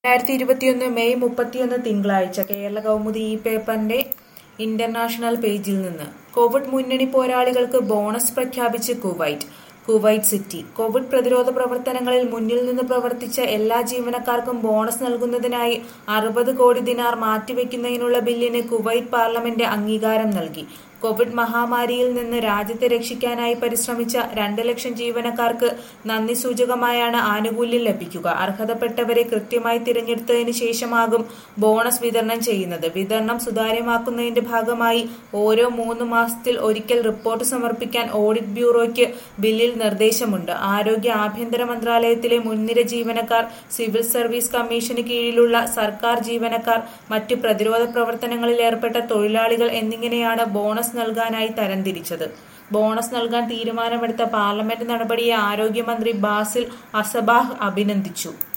രണ്ടായിരത്തി ഇരുപത്തിയൊന്ന് മെയ് മുപ്പത്തിയൊന്ന് തിങ്കളാഴ്ച കേരള കൗമുദി ഈ പേപ്പറിന്റെ ഇന്റർനാഷണൽ പേജിൽ നിന്ന് കോവിഡ് മുന്നണി പോരാളികൾക്ക് ബോണസ് പ്രഖ്യാപിച്ച് കുവൈറ്റ് കുവൈറ്റ് സിറ്റി കോവിഡ് പ്രതിരോധ പ്രവർത്തനങ്ങളിൽ മുന്നിൽ നിന്ന് പ്രവർത്തിച്ച എല്ലാ ജീവനക്കാർക്കും ബോണസ് നൽകുന്നതിനായി അറുപത് കോടി ദിനാർ മാറ്റിവെക്കുന്നതിനുള്ള ബില്ലിന് കുവൈറ്റ് പാർലമെന്റ് അംഗീകാരം നൽകി കോവിഡ് മഹാമാരിയിൽ നിന്ന് രാജ്യത്തെ രക്ഷിക്കാനായി പരിശ്രമിച്ച രണ്ട് ലക്ഷം ജീവനക്കാർക്ക് നന്ദി സൂചകമായാണ് ആനുകൂല്യം ലഭിക്കുക അർഹതപ്പെട്ടവരെ കൃത്യമായി തിരഞ്ഞെടുത്തതിന് ശേഷമാകും ബോണസ് വിതരണം ചെയ്യുന്നത് വിതരണം സുതാര്യമാക്കുന്നതിന്റെ ഭാഗമായി ഓരോ മൂന്ന് മാസത്തിൽ ഒരിക്കൽ റിപ്പോർട്ട് സമർപ്പിക്കാൻ ഓഡിറ്റ് ബ്യൂറോയ്ക്ക് ബില്ലിൽ നിർദ്ദേശമുണ്ട് ആരോഗ്യ ആഭ്യന്തര മന്ത്രാലയത്തിലെ മുൻനിര ജീവനക്കാർ സിവിൽ സർവീസ് കമ്മീഷന് കീഴിലുള്ള സർക്കാർ ജീവനക്കാർ മറ്റു പ്രതിരോധ പ്രവർത്തനങ്ങളിൽ ഏർപ്പെട്ട തൊഴിലാളികൾ എന്നിങ്ങനെയാണ് ബോണസ് നൽകാനായി തരംതിരിച്ചത് ബോണസ് നൽകാൻ തീരുമാനമെടുത്ത പാർലമെന്റ് നടപടിയെ ആരോഗ്യമന്ത്രി ബാസിൽ അസബാഹ് അഭിനന്ദിച്ചു